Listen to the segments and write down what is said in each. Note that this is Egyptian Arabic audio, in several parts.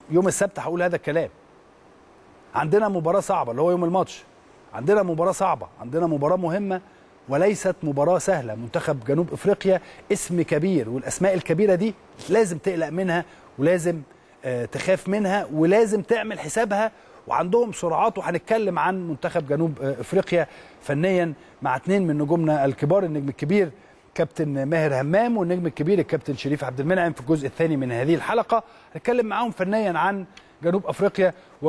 يوم السبت هقول هذا الكلام عندنا مباراه صعبه اللي هو يوم الماتش عندنا مباراه صعبه عندنا مباراه مهمه وليست مباراه سهله منتخب جنوب افريقيا اسم كبير والاسماء الكبيره دي لازم تقلق منها ولازم آه، تخاف منها ولازم تعمل حسابها وعندهم سرعات وهنتكلم عن منتخب جنوب آه، افريقيا فنيا مع اثنين من نجومنا الكبار النجم الكبير كابتن ماهر همام والنجم الكبير الكابتن شريف عبد المنعم في الجزء الثاني من هذه الحلقه هنتكلم معاهم فنيا عن جنوب افريقيا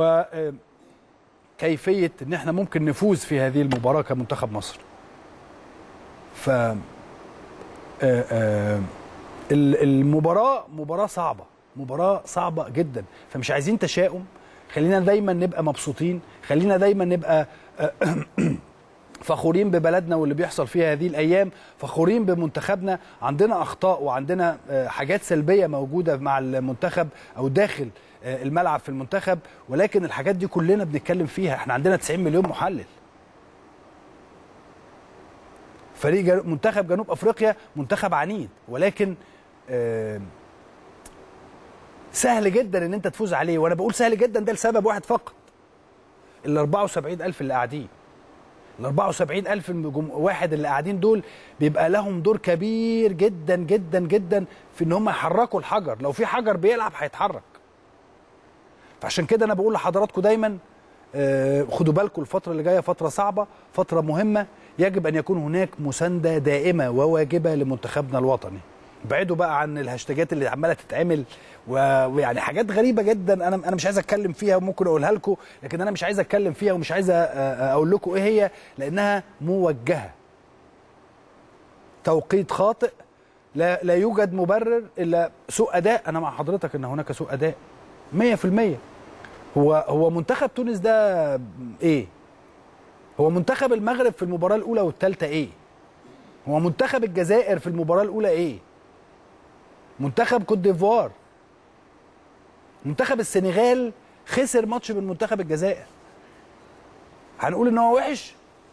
وكيفيه ان احنا ممكن نفوز في هذه المباراه كمنتخب مصر. ف آه، آه، ال- المباراه مباراه صعبه مباراه صعبه جدا فمش عايزين تشاؤم خلينا دايما نبقى مبسوطين خلينا دايما نبقى آه، فخورين ببلدنا واللي بيحصل فيها هذه الايام فخورين بمنتخبنا عندنا اخطاء وعندنا آه، حاجات سلبيه موجوده مع المنتخب او داخل آه، الملعب في المنتخب ولكن الحاجات دي كلنا بنتكلم فيها احنا عندنا 90 مليون محلل فريق جنو- منتخب جنوب افريقيا منتخب عنيد ولكن آه، سهل جدا ان انت تفوز عليه وانا بقول سهل جدا ده لسبب واحد فقط ال 74000 اللي قاعدين ال 74000 الجم- واحد اللي قاعدين دول بيبقى لهم دور كبير جدا جدا جدا في ان هم يحركوا الحجر لو في حجر بيلعب هيتحرك فعشان كده انا بقول لحضراتكم دايما آه، خدوا بالكم الفترة اللي جاية فترة صعبة فترة مهمة يجب أن يكون هناك مساندة دائمة وواجبة لمنتخبنا الوطني بعدوا بقى عن الهاشتاجات اللي عمالة تتعمل و- ويعني حاجات غريبة جدا أنا أنا مش عايز أتكلم فيها وممكن أقولها لكم لكن أنا مش عايز أتكلم فيها ومش عايز أ- أ- أقول لكم إيه هي لأنها موجهة توقيت خاطئ لا لا يوجد مبرر الا سوء اداء انا مع حضرتك ان هناك سوء اداء 100% هو هو منتخب تونس ده ايه هو منتخب المغرب في المباراه الاولى والثالثه ايه هو منتخب الجزائر في المباراه الاولى ايه منتخب كوت ديفوار منتخب السنغال خسر ماتش من منتخب الجزائر هنقول ان هو وحش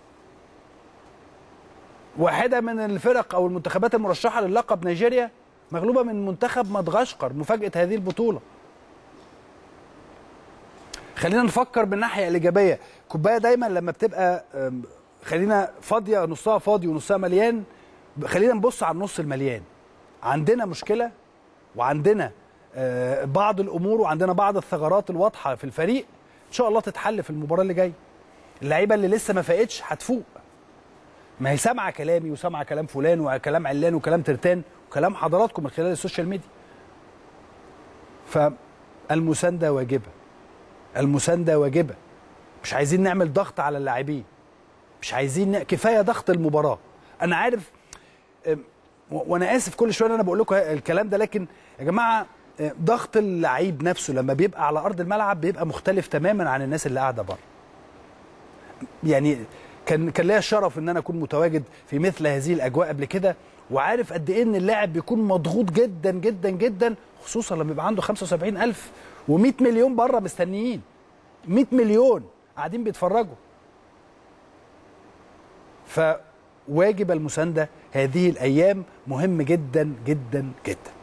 واحده من الفرق او المنتخبات المرشحه للقب نيجيريا مغلوبه من منتخب مدغشقر مفاجاه هذه البطوله خلينا نفكر بالناحيه الايجابيه كوبايه دايما لما بتبقى أم، خلينا فاضيه نصها فاضي ونصها مليان خلينا نبص على النص المليان عندنا مشكله وعندنا آه، بعض الامور وعندنا بعض الثغرات الواضحه في الفريق ان شاء الله تتحل في المباراه اللي جايه اللعيبه اللي لسه ما فاقتش هتفوق ما هي سامعه كلامي وسامعه كلام فلان وكلام علان وكلام ترتان وكلام حضراتكم من خلال السوشيال ميديا فالمسانده واجبه المسانده واجبه مش عايزين نعمل ضغط على اللاعبين مش عايزين ن... كفايه ضغط المباراه انا عارف أم، و- وانا اسف كل شويه إن انا بقول لكم الكلام ده لكن يا جماعه أه، ضغط اللعيب نفسه لما بيبقى على ارض الملعب بيبقى مختلف تماما عن الناس اللي قاعده بره يعني كان كان ليا الشرف ان انا اكون متواجد في مثل هذه الاجواء قبل كده وعارف قد ايه ان اللاعب بيكون مضغوط جدا جدا جدا خصوصا لما يبقى عنده 75000 و100 مليون بره مستنيين 100 مليون قاعدين بيتفرجوا فواجب المسانده هذه الايام مهم جدا جدا جدا